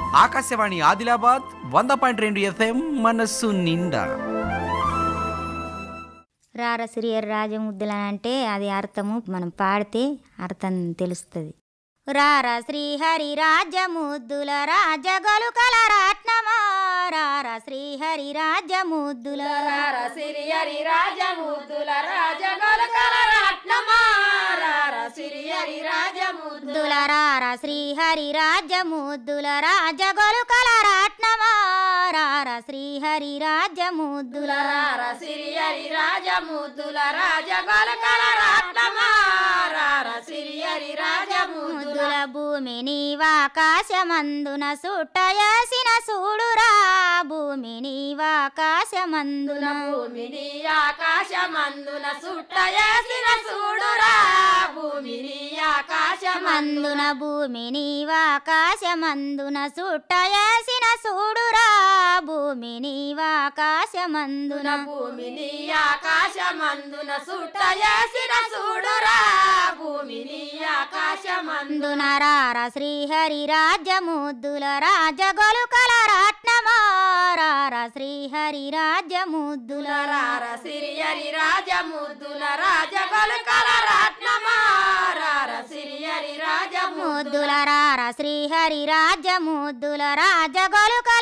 ఆకాశవాణి ఆదిలాబాద్ వంద పాయింట్ రెండు ఎఫ్ఎం మనస్సు నిండా రార సిరియర్ రాజముద్దుల అంటే అది అర్థము మనం పాడితే అర్థం తెలుస్తుంది రార శ్రీహరి రాజముద్దుల రాజగలు కల రాట్నమా రార శ్రీహరి రాజముద్దుల రార సిరియరి రాజముద్దుల రాజగల కల రత్నమా రార సిరియరి రాజముద్దుల ముద్దుల రార శ్రీహరి రాజముద్దుల రాజగలు కల రాట్నమా రార శ్రీహరి రాజముద్దుల రార సిరియరి రాజముద్దుల రాజగల కల రత్నమా రార సిరియరి రాజముద్దుల ముద్దుల భూమి నీవాకాశమందున సుట్టయాసిన సూడురా భూమి నీవాకాశమందున భూమిని ఆకాశమందున సుట్టయేసిన చూడురా భూమిని ఆకాశమందున మందున భూమి నీవాకాశమందున సుట్టయాసిన సూడురా భూమి నీవాకాశమందున భూమిని ఆకాశమందున సుట్టయేసిన చూడురా భూమిని ఆకాశమందున అందున రార శ్రీహరి రాజముద్దుల రాజగొలు కల రాట్నమారార శ్రీహరి రాజముద్దుల రార సిరియరి రాజముద్దుల రాజగల కల రత్నమా రార సిరియరి రాజముద్దుల ముద్దుల రార శ్రీహరి రాజముద్దుల రాజగొలు కల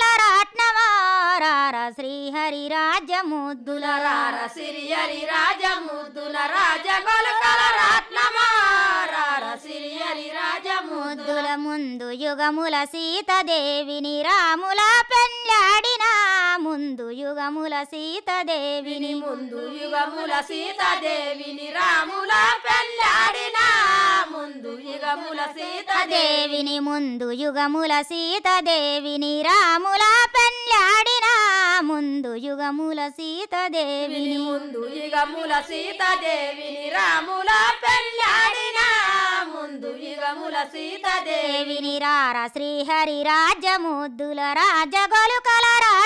రాట్నమారార శ్రీహరి రాజముద్దుల రార సిరియరి రాజముద్దుల రాజగల కల రత్నమా రార సిరియరి రాజముద్దుల ముద్దుల ముందు యుగముల సీతదేవిని రాముల పెళ్ళాడిన ముందు యుగముల సీతదేవిని ముందు యుగముల సీతాదేవిని రాముల పెళ్ళాడిన ముందు యుగముల సీతాదేవి దేవిని ముందు యుగముల సీతదేవిని రాముల పెళ్ళాడిన ముందు యుగముల సీతదేవిని ముందు యుగముల సీతాదేవిని రాముల పెళ్ళాడిన ముందు యుగముల సీతాదేవి దేవిని రార శ్రీహరి రాజముద్దుల రాజగొలు కల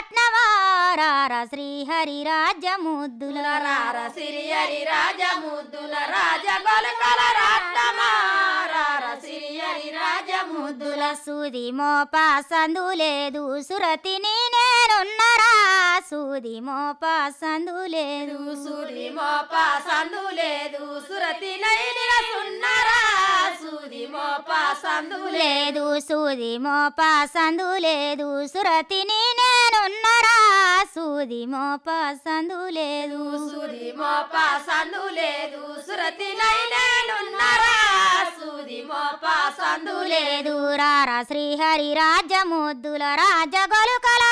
రాట్నవారార శ్రీహరి రాజముద్దుల రార సిరియరి రాజముద్దుల రాజగల కల రాట్నమా రార సిరియరి రాజముద్దుల ముద్దుల సూది మోపా సందు లేదు సురతిని నేనున్నరా సూది మోపా సందు లేదు సూరి మోపా సందు లేదు సురతి నైనిల సున్నరా సూది మోపా సందు లేదు సూది మోపా సందు లేదు సురతిని నేనున్నరా సూది మోపా సందు లేదు సూది మోపా సందు లేదు సురతి నైనేనున్నరా సూది మోపా సందు లేదు రార శ్రీహరి రాజముద్దుల రాజగొలు కల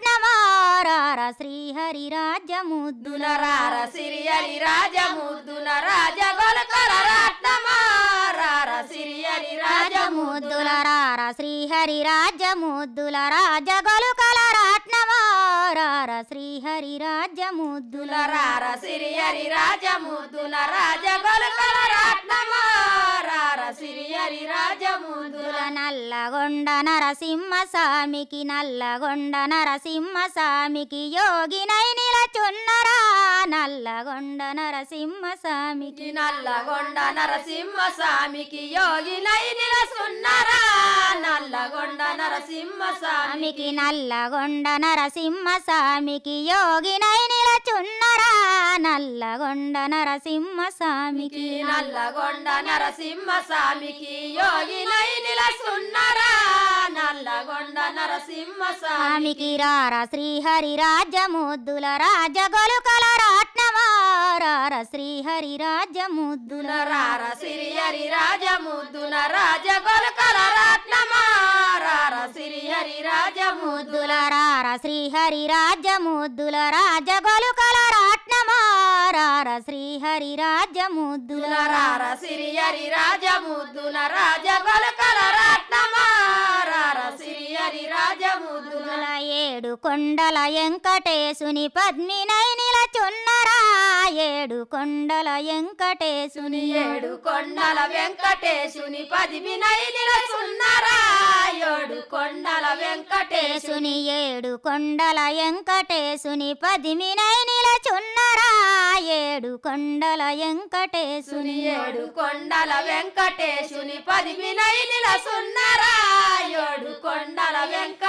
రాట్నమారార శ్రీహరి రాజముద్దుల రార సిరియరి రాజముద్దుల రాజగొల కల రత్నమా రార సిరియరి రాజముద్దుల రార శ్రీహరి రాజముద్దుల రాజగొలు కల రాట్నమారార శ్రీహరి రాజముద్దుల రార సిరియరి రాజముద్దుల రాజగొల కల రత్నమా రార సిరియరి రాజముద్దుల ముద్దుల నల్లగొండ నరసింహ స్వామికి నల్లగొండ నరసింహ స్వామికి యోగినై నిలచున్నరా నల్లగొండ నరసింహ స్వామికి నల్లగొండ నరసింహ స్వామికి యోగినై నిలసున్నరా నల్లగొండ నరసింహ స్వామి స్వామికి నల్లగొండ నరసింహ స్వామికి యోగినై నిలచున్నరా నల్లగొండ నరసింహ స్వామికి నల్లగొండ నరసింహ స్వామికి యోగినై నిలసున్నరా నల్లగొండ నరసింహ స్వామి స్వామికి రార శ్రీహరి రాజముద్దుల రాజగొలు కల రాట్నమారార శ్రీహరి రాజముద్దుల రార సిరియరి రాజముద్దుల రాజగొల కల రత్నమా రార సిరియరి రాజముద్దుల ముద్దుల రార శ్రీహరి రాజముద్దుల రాజగొలు కల రాట్నమారార శ్రీహరి రాజముద్దుల రార సిరియరి రాజముద్దుల రాజగొల కల రత్నమా రార సిరియరి రాజముద్దుల ముద్దుల ఏడు కొండల వెంకటేశుని పద్మినై నిలచున్నరా ఏడు కొండల వెంకటేశుని ఏడు కొండల వెంకటేశుని పదిమినై నిలసున్నరా ఏడు కొండల వెంకటేశుని సుని ఏడు కొండల వెంకటేశుని పదిమినై నిలచున్నరా ఏడు కొండల వెంకటేశుని ఏడు కొండల వెంకటేశుని పదిమినై నిలసున్నరా ఏడు కొండల వెంకటేశుని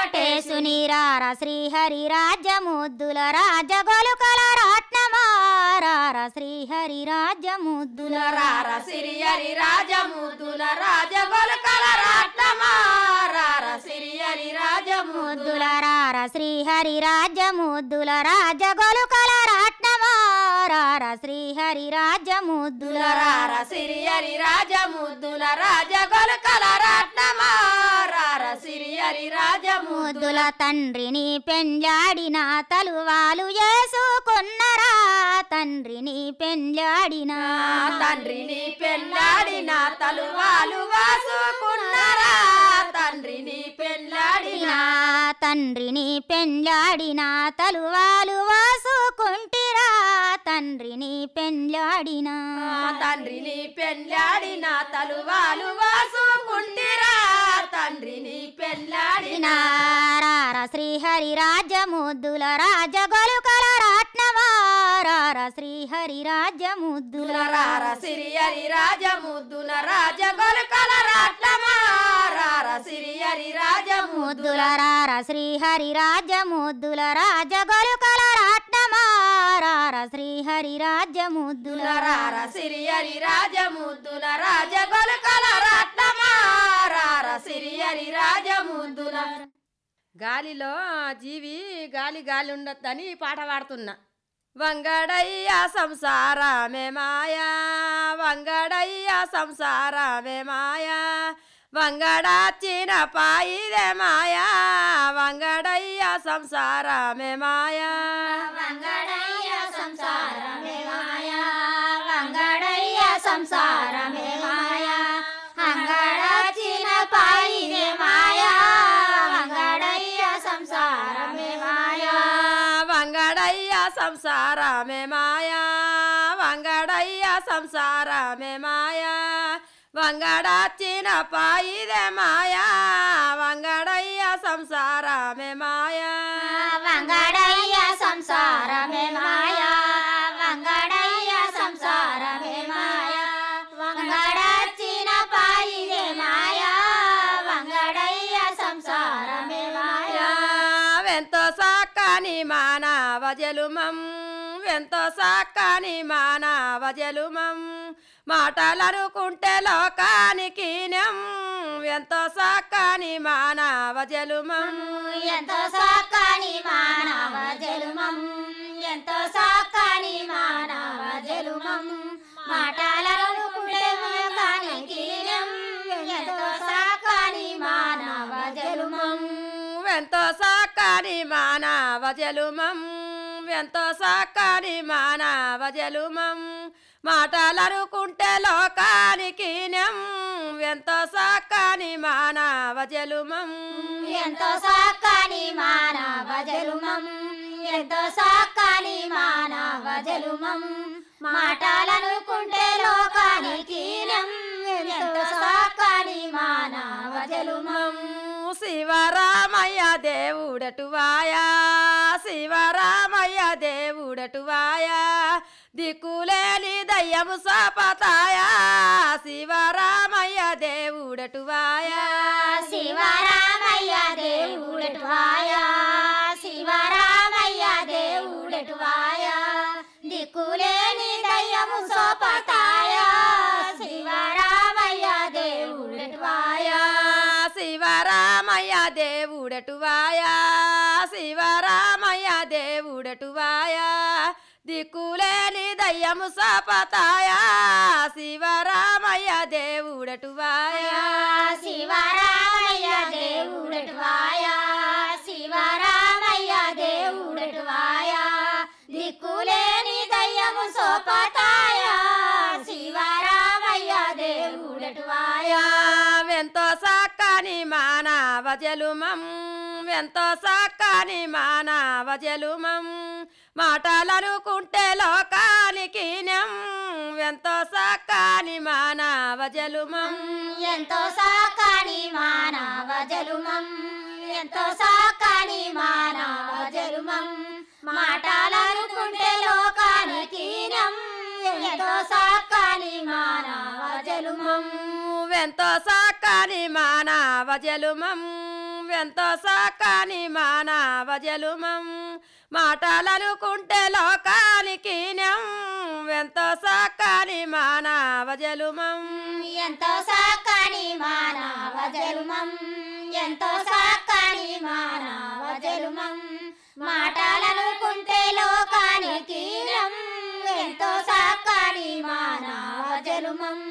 రార శ్రీహరి రాజ్యముద్దుల రాజగొలుకల రాట్నమారార శ్రీహరి రాజ్యముద్దుల రార సిరియరి రాజముద్దుల రాజగొలకల రాట్నమా రార సిరియరి రాజముద్దుల ముద్దుల రార శ్రీహరి రాజ్యముద్దుల రాజగొలుకల రాట్నమారార శ్రీహరి రాజ్యముద్దుల రార సిరియరి రాజముద్దుల రాజగొలకల రాట్నమా రార సిరియరి రాజముద్దుల ముద్దుల తండ్రిని పెండ్లాడిన తలువాలు చేసుకున్నరా తండ్రిని పెండ్లాడిన తండ్రిని పెళ్ళాడిన తలువాలు వాసుకున్నారా తండ్రిని పెళ్ళాడిన తండ్రిని పెండ్లాడిన తలువాలు వాసుకుంటిరా తండ్రిని పెండ్లాడిన తండ్రిని పెళ్ళాడిన తలువాలు వాసుకుంటిరా తండ్రిని పెళ్ళాడిన రార శ్రీహరి రాజముద్దుల రాజగొలుకల రాట్నవారార శ్రీహరి రాజముద్దుల రార సిరియరి రాజముద్దుల రాజగొలకల రాట్లమా రార సిరియరి రాజముద్దుల ముద్దుల రార శ్రీహరి రాజముద్దుల రాజగొలుకల రాట్నమారార శ్రీహరి రాజముద్దుల రార సిరియరి రాజముద్దుల రాజగొలకల రాట్లమా రార సిరియరి రాజముద్దుల గాలిలో జీవి గాలి గాలి ఉండొద్దని పాట పాడుతున్నా వంగడయ్య సంసారమే మాయా వంగడయ్య సంసారమే మాయా వంగడాచిన పాయిదే మాయా వంగడయ్య సంసారమే మాయా వంగడయ్య సంసారమే మాయా వంగడయ్య సంసారమే మాయా అంగడచిన పాయినే మాయా వంగడయ్య సంసారమే మాయా వంగడయ్య సంసారమే మాయా వంగడయ్య సంసారమే మాయా వంగడాచిన పాయిదే మాయా వంగడయ్య సంసారమే మాయా వంగడయ్య సంసారమే మాయా వంగడయ్య సంసారమే మాయా వంగడచిన పాయిదే మాయా వంగడయ్య సంసారమే మాయా వెంతో సాకాని మానవ జలుమం వెంతో సాకాని మానవ జలుమం మాటలనుకుంటే లోకానికి నం ఎంతో సాకాని మానవ జలుమం ఎంతో సాకాని మానవ జలుమం ఎంతో సాకాని మానవ జలుమం మాటలనుకుంటే కానికి ఎంతో సాకాని మానవ జలుమం ఎంతో సాకాని మానవ జలుమం ఎంతో సాకాని మానవ జలుమం మాటలనుకుంటే లోకానికి నం ఎంతో సాకాని మానవ జలుమం ఎంతో సాకాని మానవ జలుమం ఎంతో సాకాని మానవ జలుమం మాటలనుకుంటే లోకానికి ఎంతో సాకాని మానవ జలుమం శివరామయ్య దేవుడటువాయా శివరామయ్య దేవుడటువాయా దిక్కులేని దయ్యము సాపతాయా శివరామయ్య దేవుడటువాయా శివరామయ్య దేవుడటువాయా శివరామయ్య దేవుడటువాయా దిక్కులేని దయ్యము సోపతాయా శివరామయ్య దేవుడటువాయా శివరామయ్య దేవుడటువాయా శివరామయ్య దేవుడటువాయా దిక్కులేని దయ్యము సాపతాయా శివరామయ్య దేవుడటువాయా శివరామయ్య దేవుడటువాయా శివరామయ్య దేవుడటువాయా దిక్కులేని దయ్యము సోపతాయా శివరామయ్య దేవుడటువాయా ఎంతో సాకాని మానవ జలుమం ఎంతో సాకాని మానవ జలుమం మాటలనుకుంటే లోకానికి నం ఎంతో సాకాని మానవ జలుమం ఎంతో సాకాని మానవ జలుమం ఎంతో సాకాని మానవ జలుమం మాటలనుకుంటే లోకానికి నం ఎంతో సాకాని మానవ జలుమం ఎంతో సాకాని మానవ జలుమం ఎంతో సాకాని మానవ జలుమం మాటలనుకుంటే లోకానికి న్యం ఎంతో సాకాని మానవ జలుమం ఎంతో సాకాని మానవ జన్మం ఎంతో సాకాని మానవ జన్మం మాటలనుకుంటే లోకానికి రం. ఎంతో సాకాని మానవ జన్మం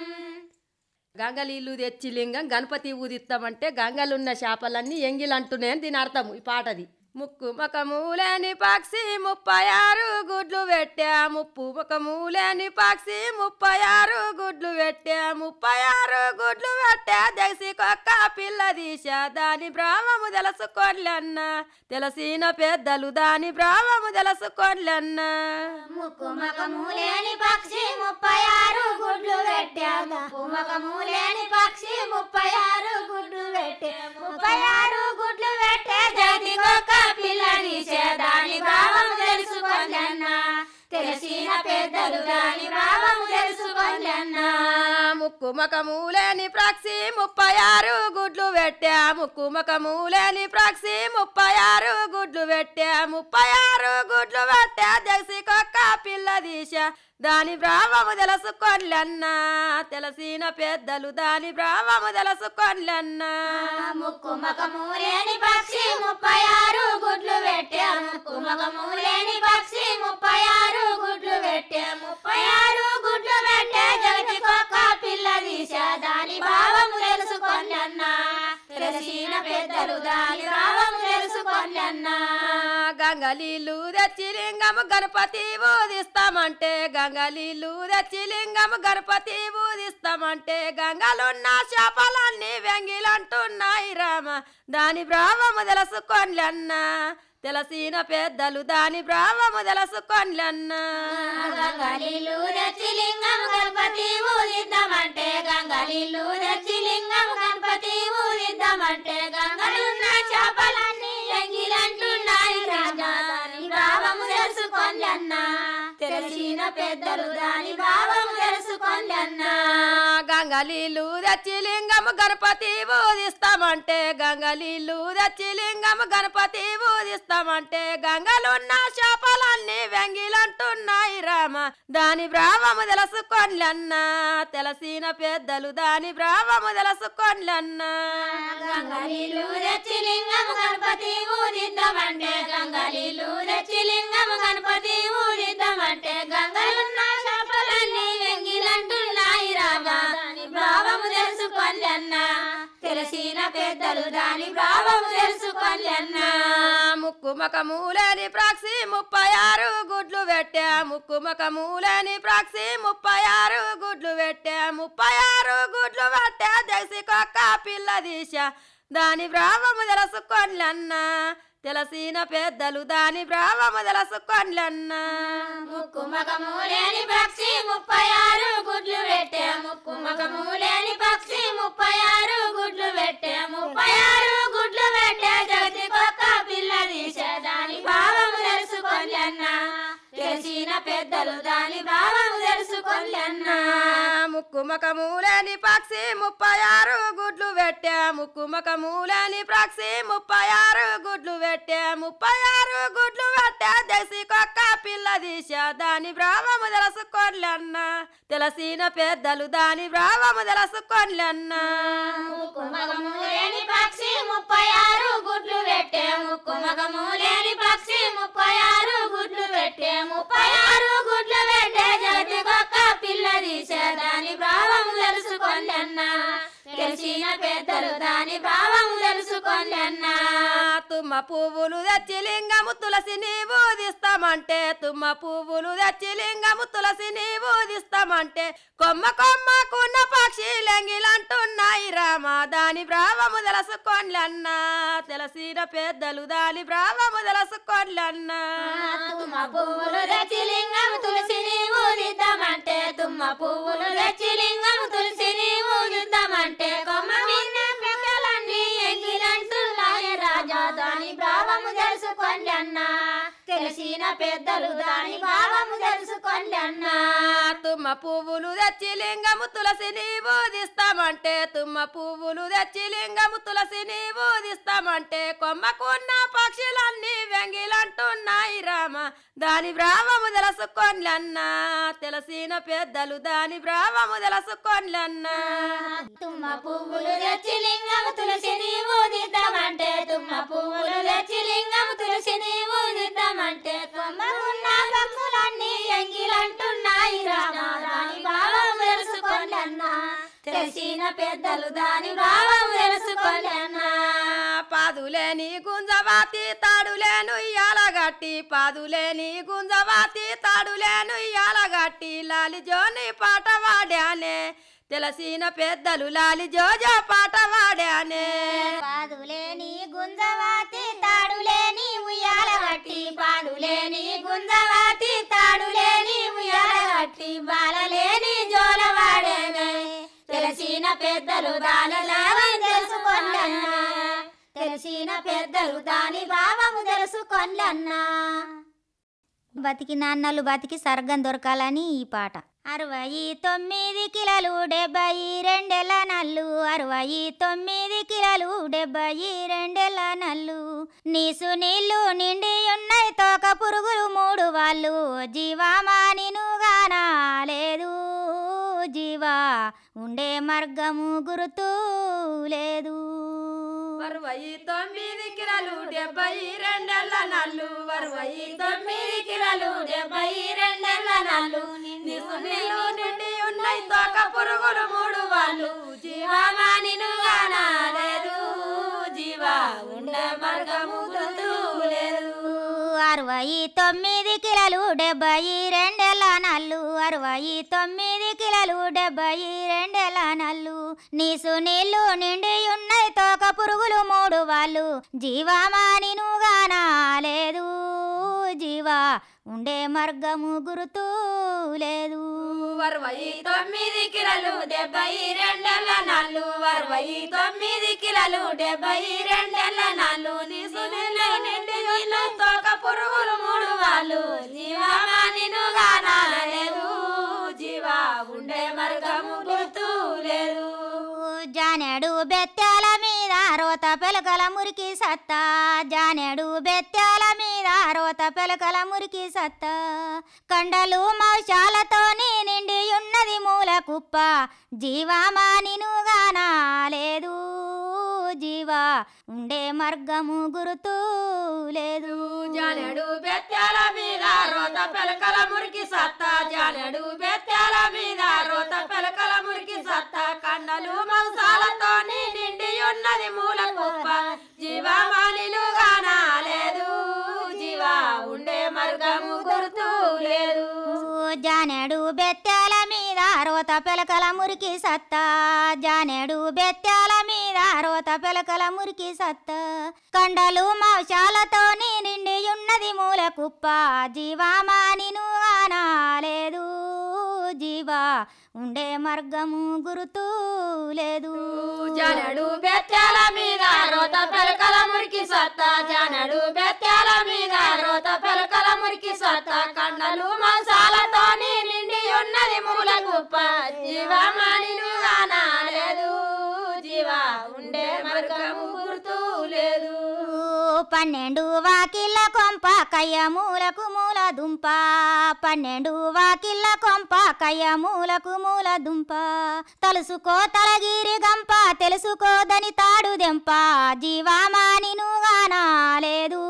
గంగలీలు తెచ్చి లింగం గణపతి ఊదిస్తామంటే గంగలున్న చేపలన్నీ ఎంగిలంటున్నాయని దీని అర్థం ఈ పాటది ముక్కు మకమూలేని పక్షి ముప్పై ఆరు గుడ్లు పెట్టా ముప్పు మకమూలేని పక్షి ముప్పై ఆరు గుడ్లు పెట్టా ముప్పై ఆరు గుడ్లు పెట్టా దసి కొక్క పిల్ల తీసా దాని బ్రాహ్మము తెలుసుకోలేన్న తెలిసిన పెద్దలు దాని బ్రాహ్మము తెలుసుకోలేన్న ముక్కు మకము లేని పక్షి ముప్పై ఆరు గుడ్లు పెట్టా ముక్కు మకము లేని పక్షి ముప్పై ఆరు గుడ్లు పెట్టే ముప్పై ఆరు గుడ్లు పెట్టే జగతికొక్క పిల్ల తీసే దాని భావం తెలుసుకోండన్నా తెలిసిన పెద్దలు దాని భావం తెలుసుకోండన్నా ముక్కు మకమూలేని ప్రాక్సి ముప్పై ఆరు గుడ్లు పెట్టా ముక్కు మకమూలేని ప్రాక్సి ముప్పై ఆరు గుడ్లు పెట్టా ముప్పై ఆరు గుడ్లు పెట్టా దసి కొక్క పిల్ల తీసా దాని బ్రాహ్మము తెలుసుకోన్లన్నా తెలిసిన పెద్దలు దాని బ్రాహ్మము తెలుసుకోన్లన్నా ముక్కు మకము లేని పక్షి ముప్పై ఆరు గుడ్లు పెట్టే ముక్కు మకము లేని పక్షి ముప్పై ఆరు గుడ్లు పెట్టే ముప్పై ఆరు గుడ్లు పెట్టే జగతికొక్క పిల్ల తీసా దాని భావము తెలుసుకోండి అన్నా తెలిసిన పెద్దలు దాని భావము తెలుసుకోండి అన్నా గంగలీలు తెచ్చి లింగము గణపతి ఊదిస్తామంటే గంగలీలు తెచ్చి లింగము గణపతి ఊదిస్తామంటే గంగలున్న చేపలన్నీ వెంగిలంటున్నాయి రామ దాని బ్రాహ్మము తెలుసుకోన్లన్నా తెలిసిన పెద్దలు దాని బ్రాహ్మము తెలుసుకోన్లన్నా గంగలీలు తెచ్చి లింగం గణపతి ఊదిద్దామంటే గంగలీలు తెచ్చి లింగం గణపతి ఊదిద్దామంటే గంగలున్న చేపలన్నీ ఎంగిలంటున్నాయి రాజా దాని భావము తెలుసుకోండి అన్నా తెలిసిన పెద్దలు దాని భావము తెలుసుకోండి అన్నా గంగలీలు తెచ్చి లింగము గణపతి ఊదిస్తామంటే గంగలీలు తెచ్చి లింగము గణపతి ఊదిస్తామంటే గంగలున్న చేపలన్నీ వెంగిలంటున్నాయి రామ దాని బ్రాహ్మము తెలుసుకోన్లన్నా తెలిసిన పెద్దలు దాని బ్రాహ్మము తెలుసుకోన్లన్నా గంగలీలు తెచ్చి లింగము గణపతి ఊదిద్దామంటే గంగలీలు తెచ్చి లింగము గణపతి ఊదిద్దామంటే గంగలున్న చేపలన్నీ వెంగిలంటున్నాయి రాగా దాని భావము తెలుసుకోండి అన్నా తెలిసిన పెద్దలు దాని భావము తెలుసుకోండి అన్నా ముక్కు మకమూలేని ప్రాక్సి ముప్పై ఆరు గుడ్లు పెట్టా ముక్కు మకమూలేని ప్రాక్సి ముప్పై ఆరు గుడ్లు పెట్టా ముప్పై ఆరు గుడ్లు పెట్టా దసి కొక్క పిల్ల తీసా దాని బ్రాహ్మము తెలుసుకోన్లన్నా తెలిసిన పెద్దలు దాని బ్రాహ్మము తెలుసుకోన్లన్నా ముక్కు మకము లేని పక్షి ముప్పై ఆరు గుడ్లు పెట్టే ముక్కు మకము లేని పక్షి ముప్పై ఆరు గుడ్లు పెట్టే ముప్పై ఆరు గుడ్లు పెట్టే జగతికొక్క పిల్ల తీసే దాని భావము తెలుసుకోండి అన్నా తెలిసిన పెద్దలు దాని భావము తెలుసుకోండి అన్నా ముక్కు మకమూలేని పక్షి ముప్పై ఆరు గుడ్లు పెట్టా ముక్కు మకమూలేని పక్షి ముప్పై ఆరు గుడ్లు పెట్టా ముప్పై ఆరు గుడ్లు పెట్టా దసి కొక్క పిల్ల తీసా దాని బ్రాహ్మము తెలుసుకోన్లన్నా తెలిసిన పెద్దలు దాని బ్రాహ్మము తెలుసుకోన్లన్నా ముక్కు మగము లేని పక్షి ముప్పై ఆరు గుడ్లు పెట్టే ముక్కు మగము లేని పక్షి ముప్పై ఆరు గుడ్లు పెట్టే ముప్పై ఆరు గుడ్లు పెట్టే జగతికొక్క పిల్ల తీసే దాని భావము తెలుసుకోండి అన్నా తెలిసిన పెద్దలు దాని భావము తెలుసుకోండి అన్నా తుమ్మ పువ్వులు తెచ్చి లింగము తులసి నీవు ఊదిస్తామంటే తుమ్మ పువ్వులు తెచ్చి లింగము తులసి నీవు ఊదిస్తామంటే కొమ్మ కొమ్మకున్న పక్షి లెంగిలంటున్నాయి రామ దాని బ్రావము తెలుసుకోండ్లన్నా తెలిసిన పెద్దలు దాని బ్రావము తెలుసుకోండ్లన్నా తుమ్మ పువ్వులు తెచ్చి లింగం తులసిని ఊదిద్దామంటే తుమ్మ పువ్వులు తెచ్చి లింగం తులసిని ఊదిద్దామంటే కొమ్మ మీద పెద్దలన్నీ ఎంగిలంటున్నాయి రాజా దాని భావము తెలుసుకోండి అన్నా తెలిసిన పెద్దలు దాని భావము తెలుసు తెలుసుకొల్లన్నా తుమ్మ పువ్వులు తెచ్చి లింగము తులసి నీవు దిస్తామంటే తుమ్మ పువ్వులు తెచ్చి లింగము తులసి నీవు దిస్తామంటే కొమ్మకున్న పక్షులన్నీ వెంగిలంటున్నాయి రామ దాని బ్రావము తెలుసుకొన్లన్నా తెలిసిన పెద్దలు దాని బ్రావము తెలుసుకొన్లన్నా తుమ్మ పువ్వులు తెచ్చి లింగము తులసి నీవు దిద్దామంటే తుమ్మ పువ్వులు తెచ్చి లింగము తులసి నీవు దిద్దామంటే కొమ్మకున్న పక్షులన్నీ ఎంగిలంటున్నాయి రామ దాని భావం తెలుసుకోలేన్నా తెలిసిన పెద్దలు దాని భావం తెలుసుకోలేన్నా పాదులేని గుంజవాతి తాడులేను ఇయ్యాలగట్టి పాదులేని గుంజవాతి తాడులేను ఇయ్యాలగట్టి లాలి జోని పాట వాడానే తెలిసిన పెద్దలు లాలి జోజా పాట వాడానే పాదులేని గుంజవాతి తాడులేని ఉయ్యాల గట్టి పాడులేని గుంజవాతి తాడులేని ఉయ్యాల గట్టి బాలలేని జోలవాడేనే తెలిసిన పెద్దలు దాని లాభం తెలుసుకొల్లన్నా తెలిసిన పెద్దలు దాని భావము తెలుసుకొల్లన్నా బతికి నాన్నలు బతికి సర్గం దొరకాలని ఈ పాట అరవై తొమ్మిది కిలలు డెబ్బై రెండెల నల్లు అరవై తొమ్మిది కిలలు డెబ్బై రెండెల నల్లు నీసు నీళ్లు నిండి ఉన్నాయి తోక పురుగులు మూడు వాళ్ళు జీవామానినుగానా లేదు జీవా ఉండే మార్గము గురుతూ లేదు అరవై తొమ్మిది కిలలు డెబ్బై రెండెళ్ళ నల్లు అరవై తొమ్మిది కిలలు డెబ్బై రెండెళ్ళ నల్లు నీసు నీళ్ళు నిండి ఉన్నాయి తోక పురుగులు మూడు వాళ్ళు జీవమానిను లేదు జీవా ఉండే మార్గము గుర్తు లేదు అరవై తొమ్మిది కిలలు డెబ్బై రెండెల నల్లు అరవై తొమ్మిది కిలలు డెబ్బై రెండెల నల్లు నీసు నీళ్లు నిండి ఉన్నాయి తోక పురుగులు మూడు వాళ్ళు జీవమానినుగానా లేదు జీవా ఉండే మార్గము గురుతూ లేదు అరవై తొమ్మిది కిలలు డెబ్బై రెండెళ్ళ నల్లు అరవై తొమ్మిది కిలలు డెబ్బై రెండెళ్ళ నల్లు నీసు నీళ్ళు నిండి నీళ్ళు తోక పురుగులు మూడు వాళ్ళు జీవమానిను లేదు జీవా ఉండే మార్గము గుర్తు లేదు జానెడు బెత్తాల మీద రోత పెలకల మురికి సత్తా జానెడు బెత్తాల మీద రోత పెలకల మురికి సత్తా కండలు మౌశాలతో నిండి ఉన్నది మూల కుప్ప జీవామానినుగానా లేదు జీవా ఉండే మార్గము గురుతూ లేదు జానెడు బెత్యాల మీద రోత పెలకల మురికి సత్తా జానెడు బెత్యాల మీద రోత పెలకల మురికి సత్తా కండలు మంసాలతో నిండి ఉన్నది మూల కుప్ప జీవమానిను లేదు జీవా ఉండే మార్గము గుర్తు లేదు జానెడు బెత్తాల మీద రోత పెలకల మురికి సత్తా జానెడు బెత్తాల మీద రోత పెలకల మురికి సత్తా కండలు మౌశాలతో నిండి ఉన్నది మూల కుప్ప జీవామానిను లేదు జీవా ఉండే మార్గము గురుతూ లేదు జానడు బెత్యాల మీద రోత పెలకల మురికి సత్తా జానడు బెత్యాల మీద రోత పెలకల మురికి సత్తా కండలు మాంసాలతో నిండి ఉన్నది మూల కుప్ప జీవమానిను లేదు జీవా ఉండే మార్గము గుర్తు లేదు పన్నెండు వాకిళ్ళ కొంప కయ్య మూలకు మూల దుంప పన్నెండు వాకిళ్ళ కొంప కయ్య మూలకు మూల దుంప తలుసుకో తలగిరి గంప తెలుసుకోదని తాడు దెంప జీవామానినుగానా లేదు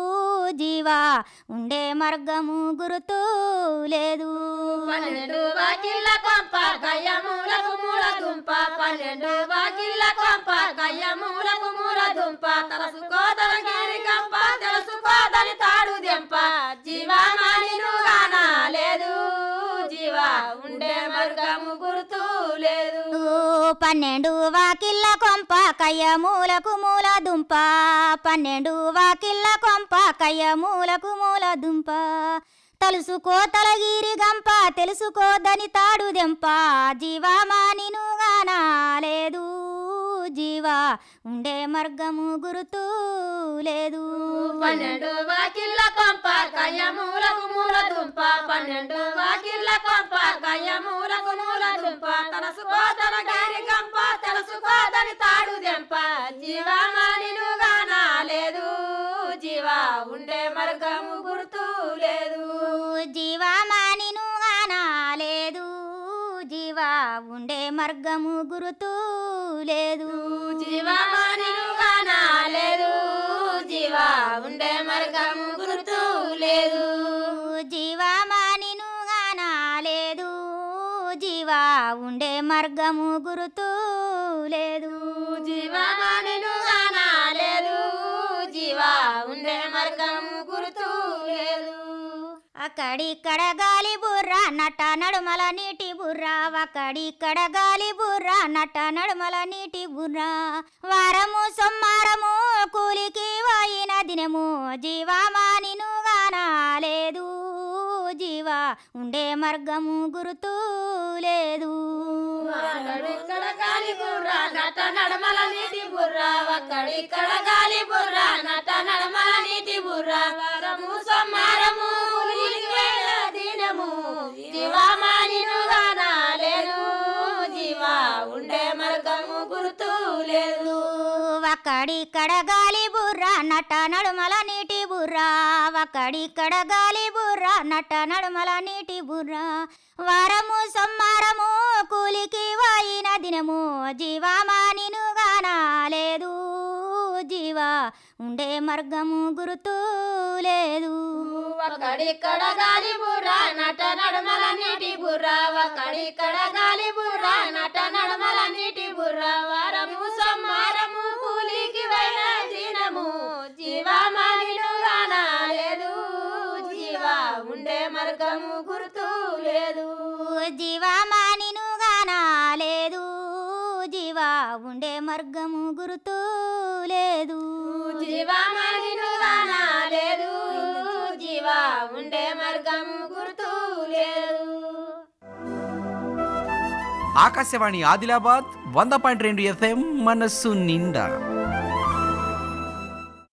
జీవా ఉండే మార్గము గురుతూ లేదు పన్నెండు వాకిళ్ళ కొంప కయ్య మూలకు మూల దుంప పన్నెండు వాకిళ్ళ కొంప కయ్య మూలకు మూల దుంప తలసుకోదల గిరి గంప తెలుసుకోదని తాడు దెంప జీవమానిను గానా లేదు జీవా ఉండే మార్గము గుర్తు లేదు పన్నెండు వాకిళ్ళ కొంప కయ్య మూలకు మూల దుంప పన్నెండు వాకిళ్ళ కొంప కయ్య మూలకు మూల దుంప తలుసుకో తలగిరి గంప తెలుసుకోదని తాడు దెంప జీవమానినుగానా లేదు జీవా ఉండే మార్గము గురుతూ లేదు పన్నెండు వాకిళ్ళ కొంప కయ్యమూలకు మూల దుంప పన్నెండు వాకిళ్ళ కొంప కయ్యమూలకు మూల దుంప తలసుకో తన గారి గంప తెలుసుకోదని తాడు దెంప జీవమానిను గానాలేదు జీవా ఉండే మార్గము గుర్తు లేదు జీవా మానిను లేదు జీవా ఉండే మార్గము గురుతూ లేదు జీవమానిను గానాలేదు జీవా ఉండే మార్గము గుర్తు లేదు జీవా మానిను లేదు జీవా ఉండే మార్గము గురుతూ లేదు జీవమానిను గానాలేదు జీవా ఉండే మార్గము గుర్తు లేదు అక్కడిక్కడ గాలి బుర్ర నట నడుమల నీటి బుర్ర అక్కడిక్కడ గాలి బుర్ర నట నడుమల నీటి బుర్ర వారము సొమ్మారము కూలికి వాయిన దినము జీవామానిను గానాలేదు జీవా ఉండే మార్గము గురుతూ లేదు అక్కడిక్కడ గాలి బుర్ర నట నడమల నీటి బుర్ర అక్కడిక్కడ గాలి బుర్ర నట నడమల నీటి బుర్ర వారము సోమారము కూలికి వెళ్ళ దినము జీవమానిను గానాలేదు జీవా ఉండే మార్గము గుర్తు లేదు అక్కడిక్కడ గాలి బుర్ర నట నడుమల నీటి బుర్ర అక్కడిక్కడ గాలి బుర్ర నట నడుమల నీటి బుర్ర వారము సొమ్మారము కూలికి వాయిన దినము జీవామానిను గానాలేదు జీవా ఉండే మార్గము గురుతూ లేదు అక్కడిక్కడ గాలి బుర్ర నట నడమల నీటి బుర్ర అక్కడిక్కడ గాలి బుర్ర నట నడమల నీటి బుర్ర వారము సోమారము కూలికి వెళ్ళ దినము జీవమానిను గానాలేదు జీవా ఉండే మార్గము గుర్తు లేదు జీవామానిను గానాలేదు జీవా ఉండే మార్గము గురుతూ లేదు జీవమానిను గానాలేదు జీవా ఉండే మార్గము గుర్తు లేదు ఆకాశవాణి ఆదిలాబాద్ వంద పాయింట్ రెండు ఎఫ్ఎం మనస్సు నిండా